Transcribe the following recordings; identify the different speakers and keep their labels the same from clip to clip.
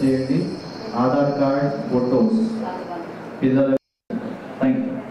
Speaker 1: చేయండి Aadhaar card photos పిల్లల thank you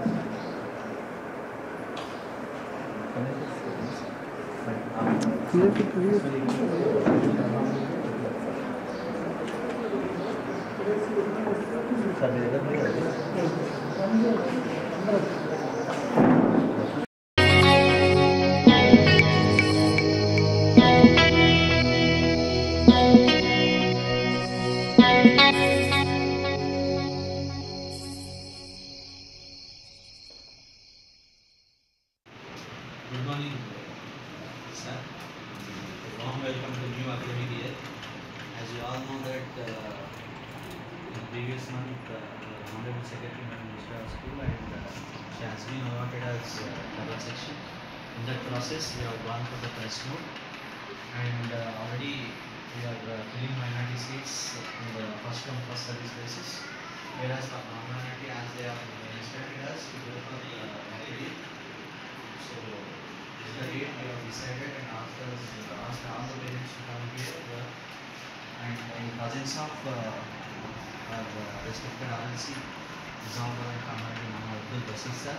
Speaker 2: Good morning, sir. A warm welcome to new academic year. As you all know that uh, in previous month, uh, the Honorable Secretary Madam visited our school and uh, she has been allotted as uh, double section. In that process, we have gone for the press note and uh, already we are uh, filling minority seats in the first come first service basis. Whereas for non-minority as they have instructed us to go for the uh, so this is the date we have decided and asked us, asked all the parents to come here uh, and in presence of uh, our uh, respected RLC, Nizamabad and Kamaradi Mama Abdul Basir sir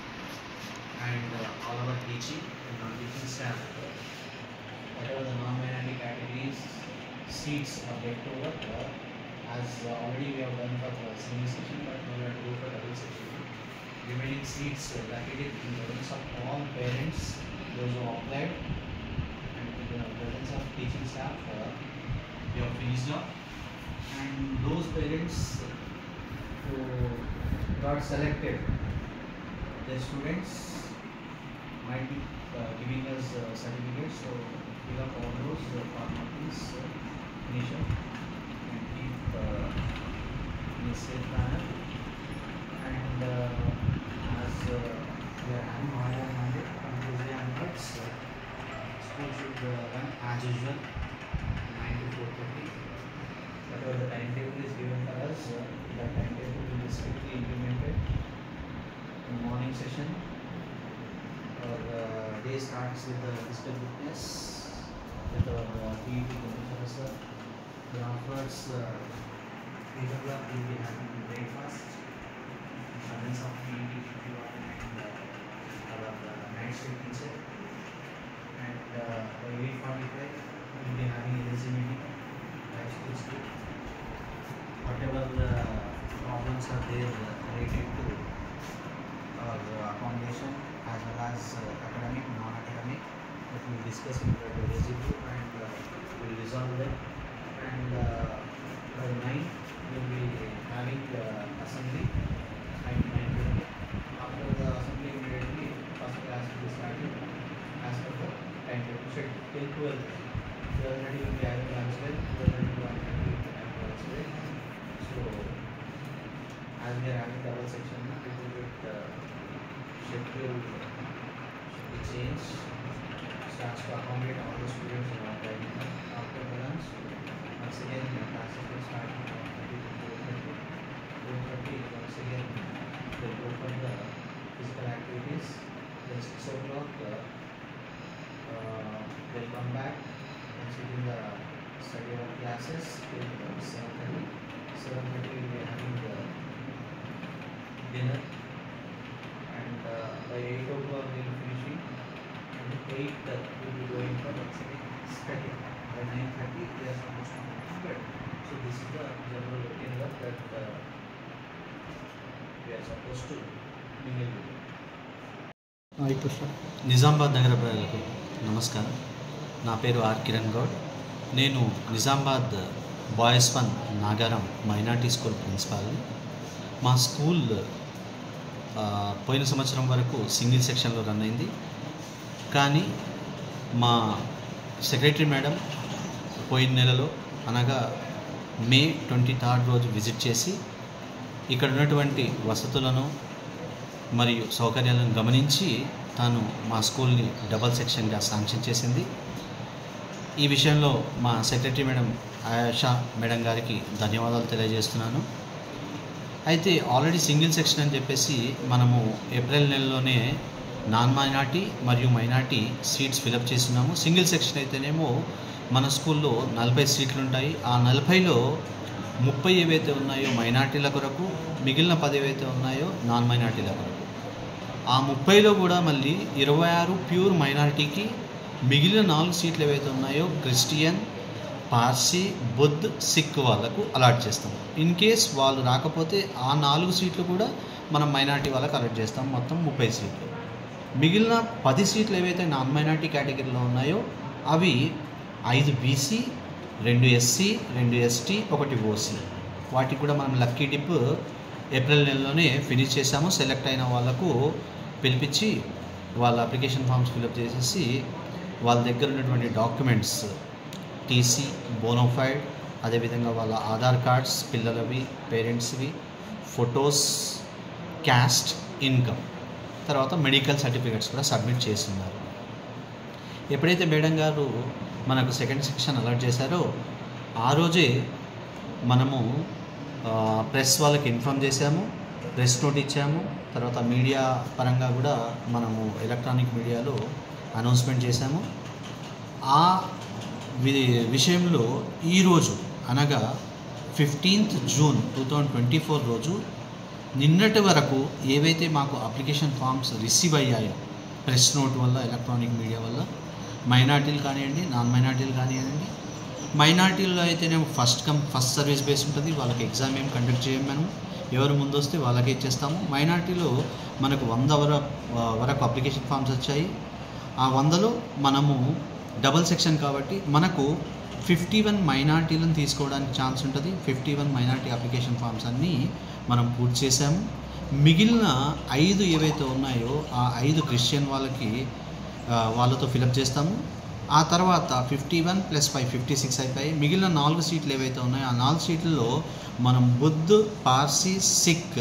Speaker 2: and uh, all our teaching and non-teaching staff. uh, Whatever the non-minority categories, seats are left over uh, as uh, already we have done for the senior section but now we have to go for double section remaining seats uh, vacated in the presence of all parents, those who applied, and in the presence of teaching staff, uh, we have finished off. And those parents who got selected, the students might be uh, giving us uh, certificates, so fill up all those uh, formalities uh, initial and keep uh, in a safe manner and uh, as uh, we are having Maya Monday on Tuesday onwards, uh, school should uh, run as usual, 9 to 4.30. Whatever the timetable is given for us, uh, that timetable will be strictly implemented. In morning session, our uh, day starts with the physical fitness, with our uh, PET commissioner sir. Then afterwards, uh, 8 o'clock we will be having breakfast presence of PET if you are and uh, our uh, night shift teacher. And uh, by 8.45 we will be having a LSE meeting, high school school. Whatever the problems are there uh, related to our uh, accommodation as well as uh, academic, non-academic, that we will discuss in the LSE group and uh, we will resolve them. And uh, by 9 we will be having uh, assembly nine to nine thirty. After the assembly immediately, first class will be started as per the timetable schedule till twelve. Twelve thirty will be having lunch break, twelve thirty to one thirty will be having lunch break. So, as we are having double section, now, little bit uh, schedule should be changed. Starts to accommodate all the students in our time. After the lunch, once again, the classes will start from one thirty to four thirty. Four thirty, once again, they go for the physical activities. Then six o'clock, uh, uh, they'll come back and sit in the study of classes till uh, seven thirty. Seven thirty we'll be having the dinner. And uh, by eight o'clock we'll be finishing. And eight uh, we'll be going for the second study. By nine thirty they are supposed to go to bed. So this is the general routine work that uh, we are supposed to mingle with. Nizamabad నగర ప్రజలకు నమస్కారం నా పేరు R Kiran Goud నేను Nizamabad boys one Nagaram minority school ప్రిన్సిపాల్ని మా school ఆ, పోయిన సంవత్సరం వరకు సింగిల్ సెక్షన్లో రన్ అయింది కానీ మా సెక్రటరీ మేడం పోయిన నెలలో అనగా మే ట్వంటీ థర్డ్ రోజు విజిట్ చేసి ఇక్కడ ఉన్నటువంటి వసతులను మరియు సౌకర్యాలను గమనించి తాను మా స్కూల్ని డబల్ సెక్షన్గా శాంక్షన్ చేసింది ఈ విషయంలో మా సెక్రటరీ మేడం ఆయాషా మేడం గారికి ధన్యవాదాలు తెలియజేస్తున్నాను అయితే ఆల్రెడీ సింగిల్ సెక్షన్ అని చెప్పేసి మనము ఏప్రిల్ నెలలోనే నాన్ మైనార్టీ మరియు మైనార్టీ సీట్స్ ఫిలప్ చేస్తున్నాము సింగిల్ సెక్షన్ అయితేనేమో మన స్కూల్లో నలభై సీట్లు ఉంటాయి ఆ నలభైలో ముప్పై ఏవైతే ఉన్నాయో మైనార్టీల కొరకు మిగిలిన పది ఏవైతే ఉన్నాయో నాన్ మైనార్టీల కొరకు ఆ ముప్పైలో కూడా మళ్ళీ ఇరవై ఆరు ప్యూర్ మైనారిటీకి మిగిలిన నాలుగు సీట్లు ఏవైతే ఉన్నాయో క్రిస్టియన్ పార్సీ బుద్ధ్ సిక్ వాళ్ళకు అలాట్ చేస్తాం ఇన్ కేస్ వాళ్ళు రాకపోతే ఆ నాలుగు సీట్లు కూడా మనం మైనార్టీ వాళ్ళకి అలాట్ చేస్తాం మొత్తం ముప్పై సీట్లు మిగిలిన పది సీట్లు ఏవైతే నాన్ మైనార్టీ కేటగిరీలో ఉన్నాయో అవి ఐదు బీసీ రెండు ఎస్సీ రెండు ఎస్టీ ఒకటి ఓసీ వాటికి కూడా మనం లక్కీ డిప్ ఏప్రిల్ నెలలోనే ఫినిష్ చేసాము సెలెక్ట్ అయిన వాళ్ళకు పిలిపించి వాళ్ళ అప్లికేషన్ ఫామ్స్ ఫిలప్ చేసేసి వాళ్ళ దగ్గర ఉన్నటువంటి డాక్యుమెంట్స్ టీసీ బోనోఫైడ్ అదేవిధంగా వాళ్ళ ఆధార్ కార్డ్స్ పిల్లలవి పేరెంట్స్వి ఫొటోస్ క్యాస్ట్ ఇన్కమ్ తర్వాత మెడికల్ సర్టిఫికెట్స్ కూడా సబ్మిట్ చేస్తున్నారు ఎప్పుడైతే మేడం గారు మనకు సెకండ్ సెక్షన్ అలర్ట్ చేశారో ఆ రోజే మనము ప్రెస్ వాళ్ళకి ఇన్ఫామ్ చేశాము ప్రెస్ నోట్ ఇచ్చాము తర్వాత మీడియా పరంగా కూడా మనము ఎలక్ట్రానిక్ మీడియాలో అనౌన్స్మెంట్ చేశాము ఆ వి- విషయంలో ఈరోజు అనగా fifteenth June two thousand twenty four రోజు నిన్నటి వరకు ఏవైతే మాకు అప్లికేషన్ ఫామ్స్ రిసీవ్ అయ్యాయో ప్రెస్ నోట్ వల్ల ఎలక్ట్రానిక్ మీడియా వల్ల మైనార్టీలు కానివ్వండి నాన్ మైనార్టీలు కానివ్వండి మైనార్టీల్లో అయితేనేమో first come first service base ఉంటుంది వాళ్ళకి ఎగ్జామ్ ఏం కండక్ట్ చేయం మనం ఎవరు ముందు వస్తే వాళ్ళకే ఇచ్చేస్తాము మైనార్టీలో మనకు వంద వర వరకు అప్లికేషన్ ఫామ్స్ వచ్చాయి ఆ వందలో మనము డబల్ సెక్షన్ కాబట్టి మనకు ఫిఫ్టీ వన్ మైనార్టీలను తీసుకోవడానికి ఛాన్స్ ఉంటుంది fifty one minority application forms అన్నీ మనం పూర్తి చేశాము మిగిలిన ఐదు ఏవైతే ఉన్నాయో ఆ ఐదు క్రిస్టియన్ వాళ్ళకి ఆ, వాళ్ళతో ఫిలప్ చేస్తాము ఆ తర్వాత fifty one plus five fifty six అయిపోయి మిగిలిన నాలుగు సీట్లు ఏవైతే ఉన్నాయో ఆ నాలుగు సీట్లలో మనం బుద్ధ్ పార్సీ సిక్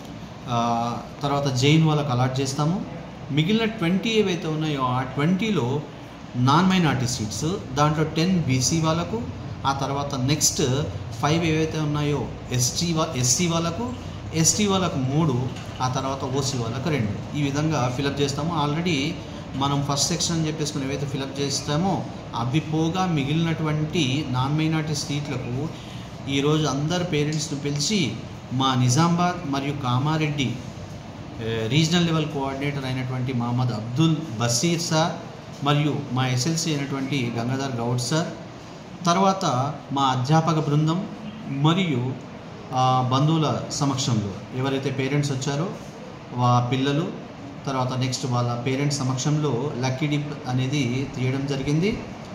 Speaker 2: ఆ, తర్వాత జైన్ వాళ్ళకి అలాట్ చేస్తాము మిగిలిన ట్వంటీ ఏవైతే ఉన్నాయో ఆ ట్వంటీలో నాన్ మైనార్టీ సీట్స్ దాంట్లో టెన్ బీసీ వాళ్ళకు ఆ తర్వాత నెక్స్ట్ ఫైవ్ ఏవైతే ఉన్నాయో ఎస్టీ వా ఎస్సీ వాళ్ళకు ఎస్టీ వాళ్ళకు మూడు ఆ తర్వాత ఓసీ వాళ్ళకు రెండు ఈ విధంగా ఫిలప్ చేస్తాము ఆల్రెడీ మనం ఫస్ట్ సెక్షన్ అని చెప్పేసుకుని ఏవైతే ఫిలప్ చేస్తామో అవి పోగా మిగిలినటువంటి నాన్ మైనార్టీ సీట్లకు ఈరోజు అందరు పేరెంట్స్ని పిలిచి మా నిజామాబాద్ మరియు కామారెడ్డి ఏ, రీజనల్ లెవెల్ కోఆర్డినేటర్ అయినటువంటి మహమ్మద్ అబ్దుల్ బసీర్ సార్ మరియు మా ఎస్ఎల్సి అయినటువంటి గంగాధర్ గౌడ్ సార్ తర్వాత మా అధ్యాపక బృందం మరియు ఆ, బంధువుల సమక్షంలో ఎవరైతే పేరెంట్స్ వచ్చారో వా పిల్లలు తర్వాత నెక్స్ట్ వాళ్ళ పేరెంట్స్ సమక్షంలో లక్కీ డిప్ అనేది తీయడం జరిగింది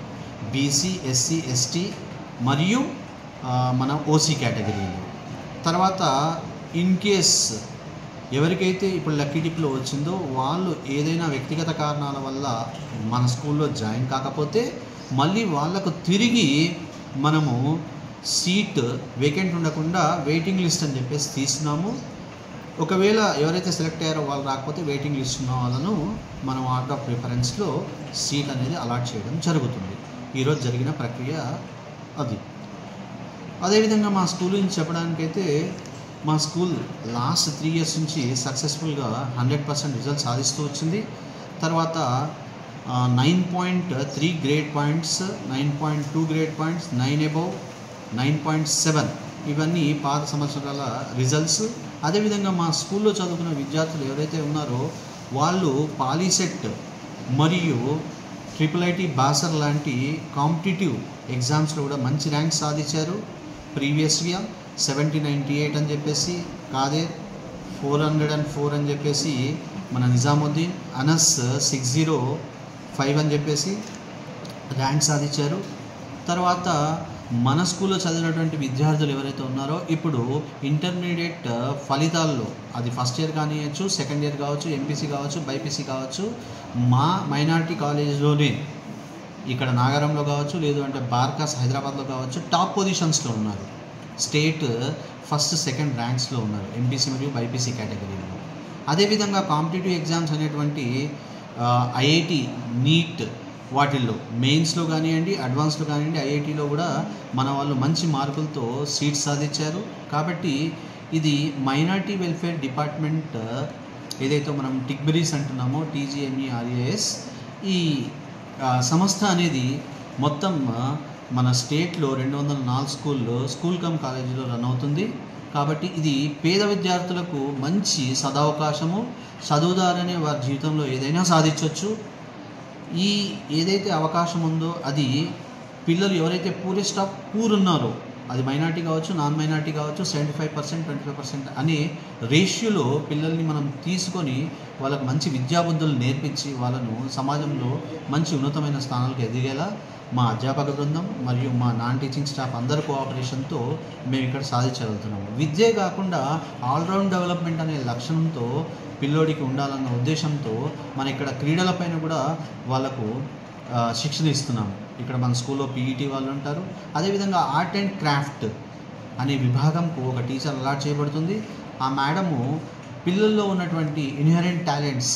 Speaker 2: బీసీ ఎస్సీ ఎస్టీ మరియు ఆ, మన ఓసీ కేటగిరీలో తర్వాత ఇన్ కేస్ ఎవరికైతే ఇప్పుడు లక్కీ డిప్లో వచ్చిందో వాళ్ళు ఏదైనా వ్యక్తిగత కారణాల వల్ల మన స్కూల్లో జాయిన్ కాకపోతే మళ్ళీ వాళ్ళకు తిరిగి మనము సీట్ వేకెంట్ ఉండకుండా వెయిటింగ్ లిస్ట్ అని చెప్పేసి తీసినాము ఒకవేళ ఎవరైతే సెలెక్ట్ అయ్యారో వాళ్ళు రాకపోతే వెయిటింగ్ లిస్ట్ ఉన్న వాళ్ళను మనం ఆర్డర్ ఆఫ్ ప్రిఫరెన్స్లో సీట్ అనేది అలాట్ చేయడం జరుగుతుంది ఈరోజు జరిగిన ప్రక్రియ అది అదేవిధంగా మా స్కూల్ నుంచి చెప్పడానికైతే మా స్కూల్ లాస్ట్ త్రీ ఇయర్స్ నుంచి సక్సెస్ఫుల్గా హండ్రెడ్ పర్సెంట్ రిజల్ట్ సాధిస్తూ వచ్చింది తర్వాత nine point three grade points nine point two grade points nine above nine point seven ఇవన్నీ పాత సంవత్సరాల రిజల్ట్స్ అదేవిధంగా మా స్కూల్లో చదువుకున్న విద్యార్థులు ఎవరైతే ఉన్నారో వాళ్ళు పాలీసెట్ మరియు ట్రిపుల్ ఐటీ బాసర్ లాంటి కాంపిటేటివ్ ఎగ్జామ్స్లో కూడా మంచి ర్యాంక్ సాధించారు ప్రీవియస్గా సెవెంటీ నైంటీ ఎయిట్ అని చెప్పేసి Khader four hundred and four అని చెప్పేసి మన Nizamuddin Anas six zero five అని చెప్పేసి ర్యాంక్ సాధించారు తర్వాత మన స్కూల్లో చదివినటువంటి విద్యార్థులు ఎవరైతే ఉన్నారో ఇప్పుడు ఇంటర్మీడియట్ ఫలితాల్లో అది ఫస్ట్ ఇయర్ కానివ్వచ్చు సెకండ్ ఇయర్ కావచ్చు ఎంపీసీ కావచ్చు బైపీసీ కావచ్చు మా మైనార్టీ కాలేజ్లోనే ఇక్కడ నాగారంలో కావచ్చు లేదు అంటే బార్కాస్ హైదరాబాద్లో కావచ్చు టాప్ పొజిషన్స్లో ఉన్నారు స్టేట్ ఫస్ట్ సెకండ్ ర్యాంక్స్లో ఉన్నారు ఎంపీసీ మరియు బైపీసీ కేటగిరీలో అదేవిధంగా కాంపిటేటివ్ ఎగ్జామ్స్ అనేటువంటి ఐఐటి నీట్ వాటిల్లో మెయిన్స్లో కానివ్వండి అడ్వాన్స్లో కానివ్వండి ఐఐటిలో కూడా మన వాళ్ళు మంచి మార్కులతో సీట్స్ సాధించారు కాబట్టి ఇది మైనార్టీ వెల్ఫేర్ డిపార్ట్మెంట్ ఏదైతే మనం టిగ్బరీస్ అంటున్నామో టీజీఎంఈ ఆర్ఏఎస్ ఈ ఆ, సంస్థ అనేది మొత్తం ఆ, మన స్టేట్లో రెండు వందల నాలుగు స్కూల్లో స్కూల్ కమ్ కాలేజీలో రన్ అవుతుంది కాబట్టి ఇది పేద విద్యార్థులకు మంచి సదవకాశము చదువుదారనే వారి జీవితంలో ఏదైనా సాధించవచ్చు ఈ ఏదైతే అవకాశం ఉందో అది పిల్లలు ఎవరైతే పూరెస్ట్ ఆఫ్ పూర్ ఉన్నారో అది మైనార్టీ కావచ్చు నాన్ మైనార్టీ కావచ్చు seventy five percent twenty five percent అనే రేషియోలో పిల్లల్ని మనం తీసుకొని వాళ్ళకు మంచి విద్యాబుద్ధులు నేర్పించి వాళ్ళను సమాజంలో మంచి ఉన్నతమైన స్థానాలకు ఎదిగేలా మా అధ్యాపక బృందం మరియు మా నాన్ టీచింగ్ స్టాఫ్ అందరి కోఆపరేషన్తో మేము ఇక్కడ సాధించగలుగుతున్నాము విద్యే కాకుండా ఆల్రౌండ్ డెవలప్మెంట్ అనే లక్ష్యంతో పిల్లోడికి ఉండాలన్న ఉద్దేశంతో మన ఇక్కడ క్రీడలపైన కూడా వాళ్ళకు ఆ, శిక్షణ ఇస్తున్నాము ఇక్కడ మన స్కూల్లో పీఈటీ వాళ్ళు ఉంటారు అదేవిధంగా ఆర్ట్ అండ్ క్రాఫ్ట్ అనే విభాగంకు ఒక టీచర్ అలాట్ చేయబడుతుంది ఆ మేడము పిల్లల్లో ఉన్నటువంటి ఇన్హరెంట్ టాలెంట్స్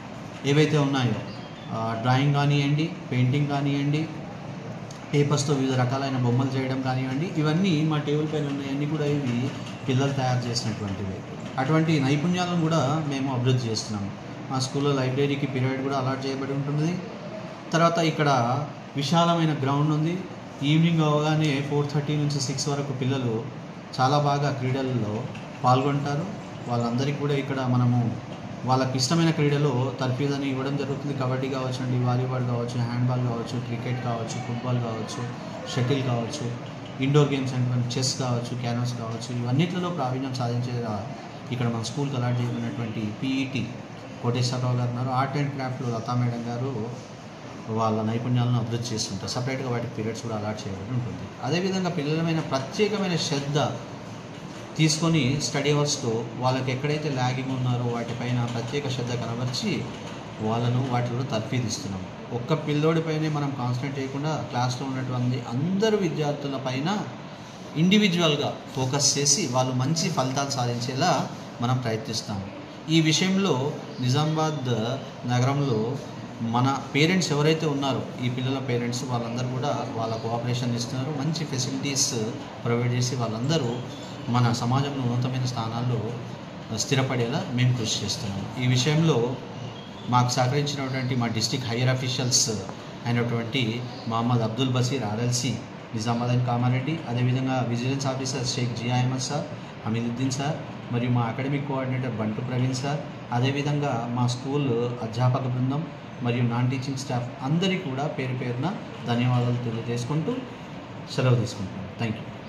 Speaker 2: ఏవైతే ఉన్నాయో ఆ, డ్రాయింగ్ కానివ్వండి పెయింటింగ్ కానివ్వండి పేపర్స్తో వివిధ రకాలైన బొమ్మలు చేయడం కానివ్వండి ఇవన్నీ మా టేబుల్ పైన ఉన్నాయన్నీ కూడా ఇవి పిల్లలు తయారు చేసినటువంటివి అటువంటి నైపుణ్యాలను కూడా మేము అభివృద్ధి చేస్తున్నాము మా స్కూల్లో లైబ్రరీకి పీరియడ్ కూడా అలాట్ చేయబడి ఉంటుంది తర్వాత ఇక్కడ విశాలమైన గ్రౌండ్ ఉంది ఈవినింగ్ అవగానే ఫోర్ థర్టీ నుంచి సిక్స్ వరకు పిల్లలు చాలా బాగా క్రీడల్లో పాల్గొంటారు వాళ్ళందరికీ కూడా ఇక్కడ మనము వాళ్ళకి ఇష్టమైన క్రీడలో తర్ఫీదని ఇవ్వడం జరుగుతుంది కబడ్డీ కావచ్చు అండి వాలీబాల్ కావచ్చు హ్యాండ్బాల్ కావచ్చు క్రికెట్ కావచ్చు ఫుట్బాల్ కావచ్చు షటిల్ కావచ్చు ఇండోర్ గేమ్స్ అంటే చెస్ కావచ్చు క్యానోస్ కావచ్చు ఇవన్నిట్లలో ప్రావీణ్యం సాధించేలా ఇక్కడ మన స్కూల్కి అలాట్ చేయబడినటువంటి పీఈటీ కోటేశ్వరరావు గారు ఉన్నారు ఆర్ట్ అండ్ క్రాఫ్ట్లో లతా మేడం గారు వాళ్ళ నైపుణ్యాలను అభివృద్ధి చేస్తుంటారు సపరేట్గా వాటికి పీరియడ్స్ కూడా అలాట్ చేయబడి ఉంటుంది అదేవిధంగా పిల్లలమైన ప్రత్యేకమైన శ్రద్ధ తీసుకొని స్టడీ అవర్స్లో వాళ్ళకి ఎక్కడైతే ల్యాగింగ్ ఉన్నారో వాటిపైన ప్రత్యేక శ్రద్ధ కనబరిచి వాళ్ళను వాటిలో తర్ఫీదిస్తున్నాం ఒక్క పిల్లోడిపైనే మనం కాన్సన్ట్రేట్ చేయకుండా క్లాస్లో ఉన్నటువంటి అందరు విద్యార్థుల పైన ఇండివిజువల్గా ఫోకస్ చేసి వాళ్ళు మంచి ఫలితాలు సాధించేలా మనం ప్రయత్నిస్తాము ఈ విషయంలో నిజామాబాద్ నగరంలో మన పేరెంట్స్ ఎవరైతే ఉన్నారో ఈ పిల్లల పేరెంట్స్ వాళ్ళందరూ కూడా వాళ్ళ కోఆపరేషన్ ఇస్తున్నారు మంచి ఫెసిలిటీస్ ప్రొవైడ్ చేసి వాళ్ళందరూ మన సమాజంలో ఉన్నతమైన స్థానాల్లో స్థిరపడేలా మేము కృషి చేస్తున్నాము ఈ విషయంలో మాకు సహకరించినటువంటి మా డిస్టిక్ హైయర్ అఫీషియల్స్ అయినటువంటి మహమ్మద్ అబ్దుల్ బసీర్ ఆర్ఎల్సి నిజామాబాద్ అండ్ కామారెడ్డి అదేవిధంగా vigilance officer Sheikh Zia Ahmed sir Hameeduddin sir మరియు మా అకాడమిక్ కోఆర్డినేటర్ బంటు ప్రవీణ్ సార్ అదేవిధంగా మా స్కూల్ అధ్యాపక బృందం మరియు నాన్ టీచింగ్ స్టాఫ్ అందరికీ కూడా పేరు పేరున ధన్యవాదాలు తెలియజేసుకుంటూ సెలవు తీసుకుంటున్నాను థ్యాంక్ యూ